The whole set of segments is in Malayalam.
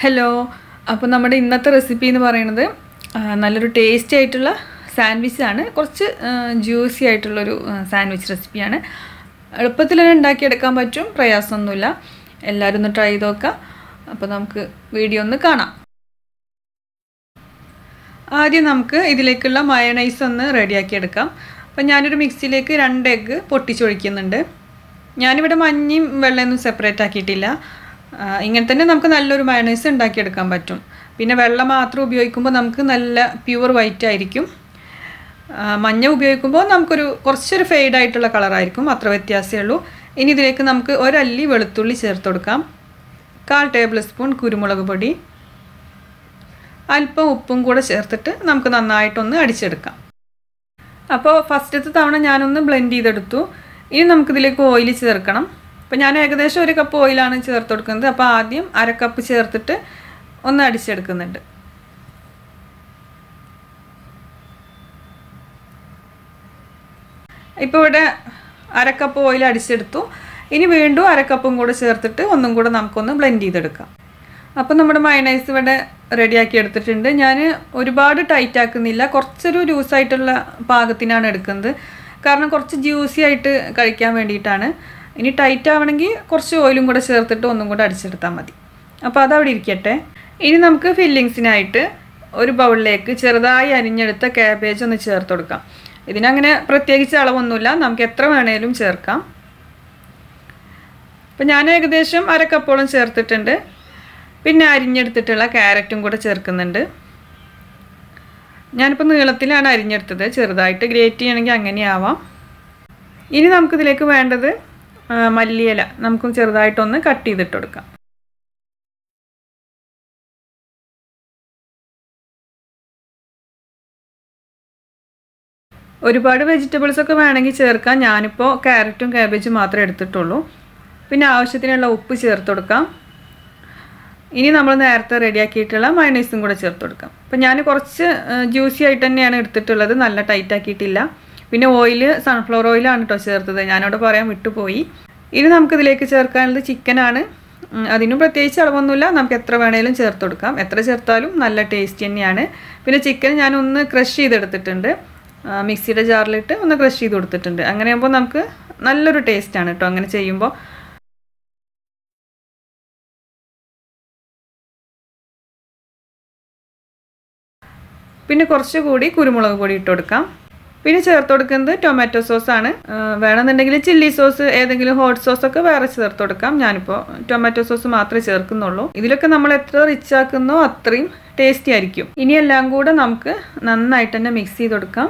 ഹലോ അപ്പോൾ നമ്മുടെ ഇന്നത്തെ റെസിപ്പി എന്ന് പറയുന്നത് ആ, നല്ലൊരു ടേസ്റ്റി ആയിട്ടുള്ള സാൻഡ്വിച്ച് ആണ് കുറച്ച് ജ്യൂസി ആയിട്ടുള്ളൊരു സാൻഡ്വിച്ച് റെസിപ്പിയാണ് എളുപ്പത്തിൽ തന്നെ ഉണ്ടാക്കിയെടുക്കാൻ പറ്റും പ്രയാസമൊന്നുമില്ല എല്ലാവരും ഒന്ന് ട്രൈ ചെയ്ത് നോക്കാം അപ്പോൾ നമുക്ക് വീഡിയോ ഒന്ന് കാണാം ആദ്യം നമുക്ക് ഇതിലേക്കുള്ള മയണൈസ് ഒന്ന് റെഡിയാക്കി എടുക്കാം അപ്പം ഞാനൊരു മിക്സിയിലേക്ക് രണ്ട് എഗ്ഗ് പൊട്ടിച്ചൊഴിക്കുന്നുണ്ട് ഞാനിവിടെ മഞ്ഞയും വെള്ളയൊന്നും സെപ്പറേറ്റ് ആക്കിയിട്ടില്ല ആ, ഇങ്ങനെ തന്നെ നമുക്ക് നല്ലൊരു മയണൈസ് ഉണ്ടാക്കിയെടുക്കാൻ പറ്റും പിന്നെ വെള്ളം മാത്രം ഉപയോഗിക്കുമ്പോൾ നമുക്ക് നല്ല പ്യുവർ വൈറ്റ് ആയിരിക്കും ആ, മഞ്ഞ ഉപയോഗിക്കുമ്പോൾ നമുക്കൊരു കുറച്ചൊരു ഫെയ്ഡ് ആയിട്ടുള്ള കളറായിരിക്കും അത്ര വ്യത്യാസമേ ഉള്ളൂ ഇനി ഇതിലേക്ക് നമുക്ക് ഒരല്ലി വെളുത്തുള്ളി ചേർത്ത് കൊടുക്കാം കാൽ ടേബിൾ സ്പൂൺ കുരുമുളക് പൊടി അല്പം ഉപ്പും കൂടെ ചേർത്തിട്ട് നമുക്ക് നന്നായിട്ടൊന്ന് അടിച്ചെടുക്കാം അപ്പോൾ ഫസ്റ്റത്തെ തവണ ഞാനൊന്ന് ബ്ലെൻഡ് ചെയ്തെടുത്തു ഇനി നമുക്കിതിലേക്ക് ഓയിൽ ചേർക്കണം അപ്പോൾ ഞാൻ ഏകദേശം ഒരു കപ്പ് ഓയിലാണ് ചേർത്ത് കൊടുക്കുന്നത് അപ്പോൾ ആദ്യം അര കപ്പ് ചേർത്തിട്ട് ഒന്ന് അടിച്ചെടുക്കുന്നുണ്ട് ഇപ്പോൾ ഇവിടെ അരക്കപ്പ് ഓയിൽ അടിച്ചെടുത്തു ഇനി വീണ്ടും അരക്കപ്പും കൂടെ ചേർത്തിട്ട് ഒന്നും കൂടെ നമുക്കൊന്ന് ബ്ലെൻഡ് ചെയ്തെടുക്കാം അപ്പോൾ നമ്മുടെ മയണൈസ് ഇവിടെ റെഡിയാക്കി എടുത്തിട്ടുണ്ട് ഞാൻ ഒരുപാട് ടൈറ്റ് ആക്കുന്നില്ല കുറച്ചൊരു ലൂസായിട്ടുള്ള പാകത്തിനാണ് എടുക്കുന്നത് കാരണം കുറച്ച് ജ്യൂസി ആയിട്ട് കഴിക്കാൻ വേണ്ടിയിട്ടാണ് ഇനി ടൈറ്റ് ആവണമെങ്കിൽ കുറച്ച് ഓയിലും കൂടെ ചേർത്തിട്ട് ഒന്നും കൂടെ അടിച്ചെടുത്താൽ മതി അപ്പോൾ അതവിടെ ഇരിക്കട്ടെ ഇനി നമുക്ക് ഫില്ലിങ്സിനായിട്ട് ഒരു ബൗളിലേക്ക് ചെറുതായി അരിഞ്ഞെടുത്ത കാബേജ് ഒന്ന് ചേർത്ത് കൊടുക്കാം ഇതിനങ്ങനെ പ്രത്യേകിച്ച് അളവൊന്നുമില്ല നമുക്ക് എത്ര വേണേലും ചേർക്കാം അപ്പം ഞാൻ ഏകദേശം അര കപ്പോളം ചേർത്തിട്ടുണ്ട് പിന്നെ അരിഞ്ഞെടുത്തിട്ടുള്ള ക്യാരറ്റും കൂടെ ചേർക്കുന്നുണ്ട് ഞാനിപ്പോൾ നീളത്തിലാണ് അരിഞ്ഞെടുത്തത് ചെറുതായിട്ട് ഗ്രേറ്റ് ചെയ്യണമെങ്കിൽ അങ്ങനെയാവാം ഇനി നമുക്കിതിലേക്ക് വേണ്ടത് ആ, മല്ലിയില നമുക്ക് ചെറുതായിട്ടൊന്ന് കട്ട് ചെയ്തിട്ട് കൊടുക്കാം ഒരുപാട് വെജിറ്റബിൾസ് ഒക്കെ വേണമെങ്കിൽ ചേർക്കാം ഞാനിപ്പോൾ ക്യാരറ്റും കാബേജും മാത്രമേ എടുത്തിട്ടുള്ളൂ പിന്നെ ആവശ്യത്തിനുള്ള ഉപ്പ് ചേർത്ത് കൊടുക്കാം ഇനി നമ്മൾ നേരത്തെ റെഡിയാക്കിയിട്ടുള്ള മയണൈസും കൂടെ ചേർത്ത് കൊടുക്കാം അപ്പം ഞാൻ കുറച്ച് ജ്യൂസി ആയിട്ട് തന്നെയാണ് എടുത്തിട്ടുള്ളത് നല്ല ടൈറ്റ് ആക്കിയിട്ടില്ല പിന്നെ ഓയിൽ സൺഫ്ലവർ ഓയിലാണ് കേട്ടോ ചേർത്തത് ഞാനവിടെ പറയാൻ വിട്ടുപോയി ഇനി നമുക്കിതിലേക്ക് ചേർക്കാനുള്ളത് ചിക്കനാണ് ഉം, അതിനും പ്രത്യേകിച്ച് അളവൊന്നുമില്ല നമുക്ക് എത്ര വേണേലും ചേർത്ത് കൊടുക്കാം എത്ര ചേർത്താലും നല്ല ടേസ്റ്റ് തന്നെയാണ് പിന്നെ ചിക്കൻ ഞാനൊന്ന് ക്രഷ് ചെയ്തെടുത്തിട്ടുണ്ട് ആ, മിക്സിയുടെ ജാറിലിട്ട് ഒന്ന് ക്രഷ് ചെയ്ത് കൊടുത്തിട്ടുണ്ട് അങ്ങനെ ആകുമ്പോൾ നമുക്ക് നല്ലൊരു ടേസ്റ്റാണ് കേട്ടോ അങ്ങനെ ചെയ്യുമ്പോൾ പിന്നെ കുറച്ചുകൂടി കുരുമുളക് പൊടി ഇട്ട് കൊടുക്കാം പിന്നെ ചേർത്ത് കൊടുക്കുന്നത് ടൊമാറ്റോ സോസാണ് വേണമെന്നുണ്ടെങ്കിൽ ചില്ലി സോസ് ഏതെങ്കിലും ഹോട്ട് സോസ് ഒക്കെ വേറെ ചേർത്ത് കൊടുക്കാം ഞാനിപ്പോൾ ടൊമാറ്റോ സോസ് മാത്രമേ ചേർക്കുന്നുള്ളൂ ഇതിലൊക്കെ നമ്മൾ എത്ര റിച്ച് ആക്കുന്നോ അത്രയും ടേസ്റ്റി ആയിരിക്കും ഇനി എല്ലാം കൂടെ നമുക്ക് നന്നായിട്ട് തന്നെ മിക്സ് ചെയ്ത് കൊടുക്കാം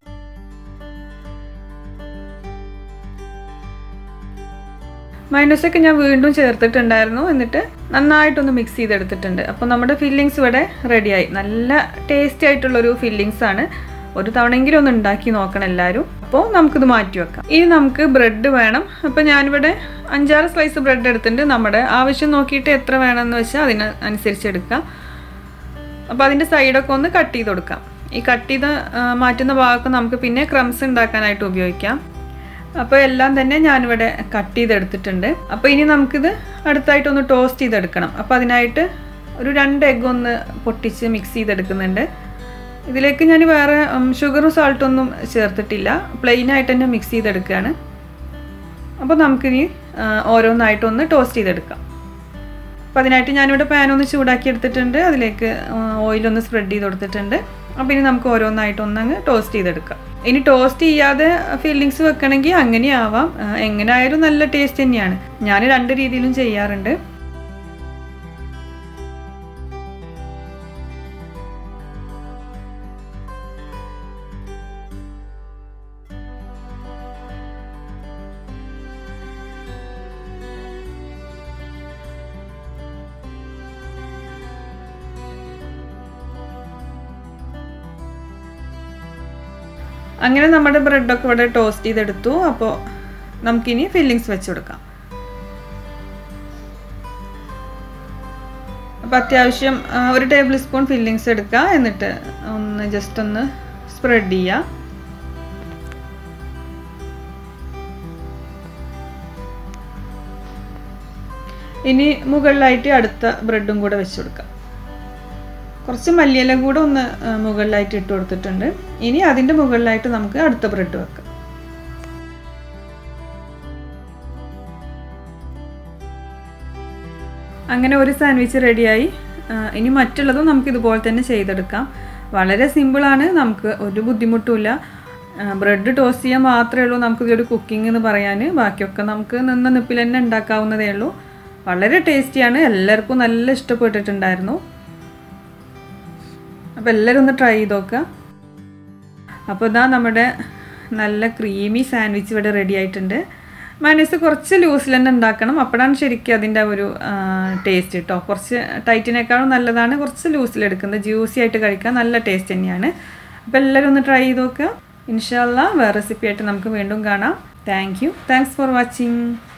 മൈനസൊക്കെ ഞാൻ വീണ്ടും ചേർത്തിട്ടുണ്ടായിരുന്നു എന്നിട്ട് നന്നായിട്ടൊന്ന് മിക്സ് ചെയ്തെടുത്തിട്ടുണ്ട് അപ്പോൾ നമ്മുടെ ഫില്ലിങ്സ് ഇവിടെ റെഡിയായി നല്ല ടേസ്റ്റി ആയിട്ടുള്ളൊരു ഫില്ലിങ്സ് ആണ് ഒരു തവണയെങ്കിലും ഒന്ന് ഉണ്ടാക്കി നോക്കണം എല്ലാവരും അപ്പോൾ നമുക്കിത് മാറ്റി വെക്കാം ഇനി നമുക്ക് ബ്രെഡ് വേണം അപ്പോൾ ഞാനിവിടെ അഞ്ചാറ് സ്ലൈസ് ബ്രെഡ് എടുത്തിട്ടുണ്ട് നമ്മുടെ ആവശ്യം നോക്കിയിട്ട് എത്ര വേണമെന്ന് വെച്ചാൽ അതിന് അനുസരിച്ച് എടുക്കാം അപ്പോൾ അതിൻ്റെ സൈഡൊക്കെ ഒന്ന് കട്ട് ചെയ്ത് കൊടുക്കാം ഈ കട്ട് ചെയ്ത് ആ, മാറ്റുന്ന ഭാഗമൊക്കെ നമുക്ക് പിന്നെ ക്രംസ് ഉണ്ടാക്കാനായിട്ട് ഉപയോഗിക്കാം അപ്പോൾ എല്ലാം തന്നെ ഞാനിവിടെ കട്ട് ചെയ്തെടുത്തിട്ടുണ്ട് അപ്പോൾ ഇനി നമുക്കിത് അടുത്തായിട്ടൊന്ന് ടോസ്റ്റ് ചെയ്തെടുക്കണം അപ്പോൾ അതിനായിട്ട് ഒരു രണ്ട് എഗ്ഗ് ഒന്ന് പൊട്ടിച്ച് മിക്സ് ചെയ്തെടുക്കുന്നുണ്ട് ഇതിലേക്ക് ഞാൻ വേറെ ഉം, ഷുഗറും സാൾട്ടും ഒന്നും ചേർത്തിട്ടില്ല പ്ലെയിൻ ആയിട്ട് തന്നെ മിക്സ് ചെയ്തെടുക്കുകയാണ് അപ്പോൾ നമുക്കിനി ആ, ഓരോന്നായിട്ടൊന്ന് ടോസ്റ്റ് ചെയ്തെടുക്കാം അപ്പോൾ അതിനായിട്ട് ഞാനിവിടെ പാൻ ഒന്ന് ചൂടാക്കി എടുത്തിട്ടുണ്ട് അതിലേക്ക് ഓയിലൊന്ന് സ്പ്രെഡ് ചെയ്ത് കൊടുത്തിട്ടുണ്ട് അപ്പോൾ ഇനി നമുക്ക് ഓരോന്നായിട്ട് ഒന്നങ്ങ് ടോസ്റ്റ് ചെയ്തെടുക്കാം ഇനി ടോസ്റ്റ് ചെയ്യാതെ ഫില്ലിങ്സ് വെക്കണമെങ്കിൽ അങ്ങനെ ആവാം ആ, എങ്ങനെ ആയാലും നല്ല ടേസ്റ്റ് തന്നെയാണ് ഞാൻ രണ്ട് രീതിയിലും ചെയ്യാറുണ്ട് അങ്ങനെ നമ്മുടെ ബ്രെഡൊക്കെ ഇവിടെ ടോസ്റ്റ് ചെയ്തെടുത്തു അപ്പോൾ നമുക്കിനി ഫില്ലിങ്സ് വെച്ച് കൊടുക്കാം അപ്പോൾ അത്യാവശ്യം ആ, ഒരു ടേബിൾ സ്പൂൺ ഫില്ലിങ്സ് എടുക്കുക എന്നിട്ട് ഒന്ന് ജസ്റ്റ് ഒന്ന് സ്പ്രെഡ് ചെയ്യുക ഇനി മുകളിലായിട്ട് അടുത്ത ബ്രെഡും കൂടെ വെച്ച് കൊടുക്കാം കുറച്ച് മല്ലിയില കൂടെ ഒന്ന് ആ, മുകളിലായിട്ട് ഇട്ട് കൊടുത്തിട്ടുണ്ട് ഇനി അതിൻ്റെ മുകളിലായിട്ട് നമുക്ക് അടുത്ത ബ്രെഡ് വെക്കാം അങ്ങനെ ഒരു സാൻഡ്വിച്ച് റെഡിയായി ആ, ഇനി മറ്റുള്ളതും നമുക്ക് ഇതുപോലെ തന്നെ ചെയ്തെടുക്കാം വളരെ സിമ്പിളാണ് നമുക്ക് ഒരു ബുദ്ധിമുട്ടുമില്ല ബ്രെഡ് ടോസ്റ്റ് ചെയ്യാൻ മാത്രമേ ഉള്ളൂ നമുക്ക് ഇതൊരു കുക്കിംഗ് എന്ന് പറയാൻ ബാക്കിയൊക്കെ നമുക്ക് നിന്ന നിപ്പിൽ തന്നെ ഉണ്ടാക്കാവുന്നതേ ഉള്ളൂ വളരെ ടേസ്റ്റിയാണ് എല്ലാവർക്കും നല്ല ഇഷ്ടപ്പെട്ടിട്ടുണ്ടായിരുന്നു അപ്പോൾ എല്ലാവരും ഒന്ന് ട്രൈ ചെയ്ത് നോക്കുക അപ്പോൾ ഇതാ നമ്മുടെ നല്ല ക്രീമി സാൻഡ്വിച്ച് ഇവിടെ റെഡി ആയിട്ടുണ്ട് മൈനസ് കുറച്ച് ലൂസിൽ തന്നെ ഉണ്ടാക്കണം അപ്പോഴാണ് ശരിക്കും അതിൻ്റെ ഒരു ടേസ്റ്റ് കേട്ടോ കുറച്ച് ടൈറ്റിനേക്കാളും നല്ലതാണ് കുറച്ച് ലൂസിലെടുക്കുന്നത് ജ്യൂസി ആയിട്ട് കഴിക്കാൻ നല്ല ടേസ്റ്റ് തന്നെയാണ് അപ്പോൾ എല്ലാവരും ഒന്ന് ട്രൈ ചെയ്ത് നോക്കുക ഇൻഷാല്ല വേറെ റെസിപ്പി ആയിട്ട് നമുക്ക് വീണ്ടും കാണാം thank you thanks for watching